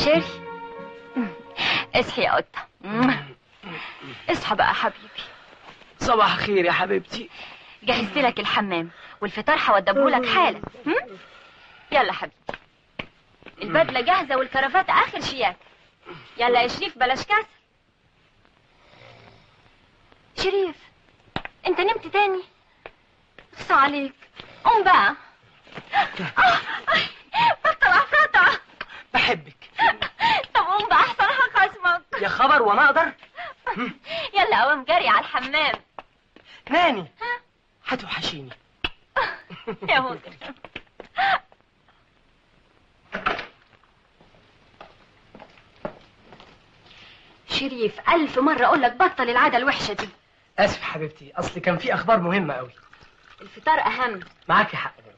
شيري اصحي يا قطة اصحى بقى حبيبي صباح الخير يا حبيبتي جهزت لك الحمام والفطار هودبهولك حالا هم؟ يلا حبيبي البدلة جاهزة والكرافات آخر شياكة يلا يا شريف بلاش كسل شريف انت نمت تاني اخصى عليك قوم بقى آه، آه، بطل عفرطة بحبك طب قوم بقى احسن هخصمك يا خبر وانا اقدر يلا قوم جري على الحمام ناني هتوحشيني يا مجرم شريف ألف مرة أقول لك بطل العادة الوحشة دي اسف حبيبتي اصل كان في اخبار مهمه قوي الفطار أهم معاكي حق برضه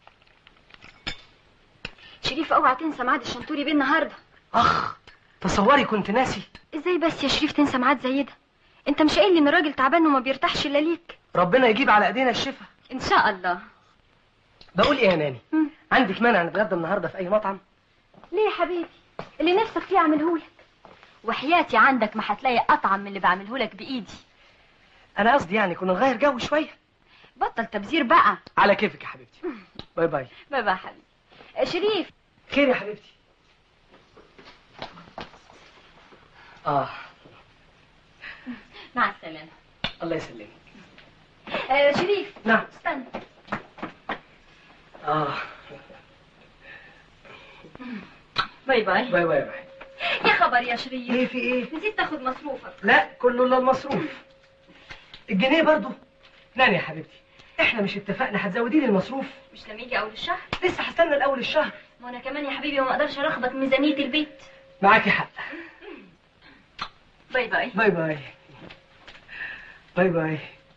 شريف اوعى تنسى ميعاد الشنطوري بيه النهارده اخ تصوري كنت ناسي ازاي بس يا شريف تنسى ميعاد زي ده انت مش قايل لي ان الراجل تعبان وما بيرتاحش الا ليك ربنا يجيب على ايدينا الشفا ان شاء الله بقول ايه يا ناني مم. عندك مانع نتغدى النهارده في اي مطعم ليه يا حبيبي اللي نفسك فيه اعملهولك وحياتي عندك ما هتلاقي اطعم من اللي بعملهولك بايدي انا قصدي يعني كنا نغير جو شويه بطل تبذير بقى على كيفك يا حبيبتي باي باي باي باي يا حبيبي آه، شريف خير يا حبيبتي اه مع السلامه الله يسلمك آه شريف نعم استنى اه باي باي باي باي باي يا خبر يا شريف ايه في ايه نسيت تاخد مصروفك لا كله الا المصروف الجنيه برضو نعم يا حبيبتي احنا مش اتفقنا هتزودي لي المصروف مش لما يجي اول الشهر لسه هستنى الاول الشهر ما انا كمان يا حبيبي ما اقدرش ارخبط ميزانيه البيت معاكي حق باي باي باي باي باي باي